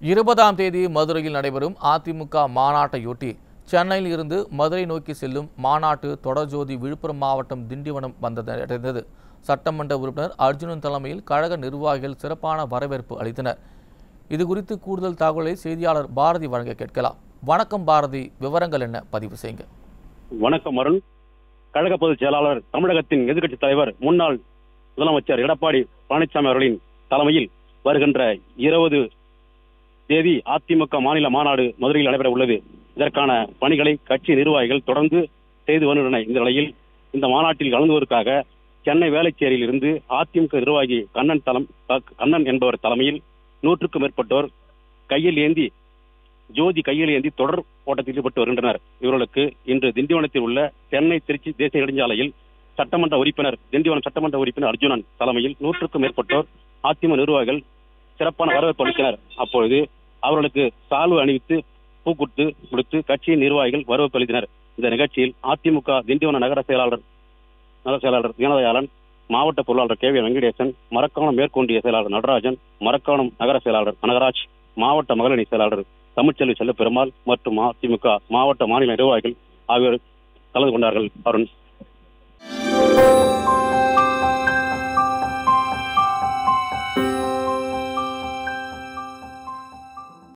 இருபதாம் தேதி மதுரையில் நடைபெறும் அதிமுக மாநாட்டையொட்டி சென்னையில் இருந்து மதுரை நோக்கி செல்லும் மாநாட்டு தொடர்ஜோதி விழுப்புரம் மாவட்டம் திண்டிவனம் வந்தடைந்தது சட்டமன்ற உறுப்பினர் அர்ஜுனன் தலைமையில் கழக நிர்வாகிகள் சிறப்பான வரவேற்பு அளித்தனர் இது குறித்து கூடுதல் தகவலை செய்தியாளர் பாரதி வழங்க கேட்கலாம் வணக்கம் பாரதி விவரங்கள் என்ன பதிவு செய்யுங்க வணக்கம் அருண் கழக பொதுச் செயலாளர் தமிழகத்தின் எதிர்க்கட்சித் தலைவர் முன்னாள் முதலமைச்சர் எடப்பாடி பழனிசாமி அவர்களின் தலைமையில் வருகின்ற இருபது தேதி அதிமுக மாநில மாநாடு மதுரையில் நடைபெற உள்ளது இதற்கான பணிகளை கட்சி நிர்வாகிகள் தொடர்ந்து செய்து வருகின்றனர் இந்த நிலையில் இந்த மாநாட்டில் கலந்துவதற்காக சென்னை வேளச்சேரியில் இருந்து அதிமுக நிர்வாகி கண்ணன் தலம் கண்ணன் என்பவர் தலைமையில் நூற்றுக்கும் மேற்பட்டோர் கையில் ஏந்தி ஜோதி கையில் ஏந்தி தொடர் ஓட்டத்தில் ஈடுபட்டு வருகின்றனர் இவர்களுக்கு இன்று திண்டிவனத்தில் உள்ள சென்னை திருச்சி தேசிய நெடுஞ்சாலையில் சட்டமன்ற உறுப்பினர் திண்டிவனம் சட்டமன்ற உறுப்பினர் அர்ஜுனன் தலைமையில் நூற்றுக்கும் மேற்பட்டோர் அதிமுக நிர்வாகிகள் சிறப்பான வரவேற்பு அளித்தனர் அப்பொழுது அவர்களுக்கு சால்வு அணிவித்து பூக்குட்டு கொடுத்து கட்சியின் நிர்வாகிகள் வரவேற்பு அளித்தனர் இந்த நிகழ்ச்சியில் அதிமுக திண்டிவன நகர செயலாளர் நகர செயலாளர் தீனதயாளன் மாவட்ட பொருளாளர் கே வி வெங்கடேசன் மரக்காணம் மேற்கொண்டிய செயலாளர் நடராஜன் மரக்காணம் நகர செயலாளர் கனகராஜ் மாவட்ட மகளிரணி செயலாளர் தமிழ்ச்செல்வி செல்லப்பெருமாள் மற்றும் அதிமுக மாவட்ட மாநில நிர்வாகிகள் ஆகியோர் கலந்து கொண்டார்கள் அருண்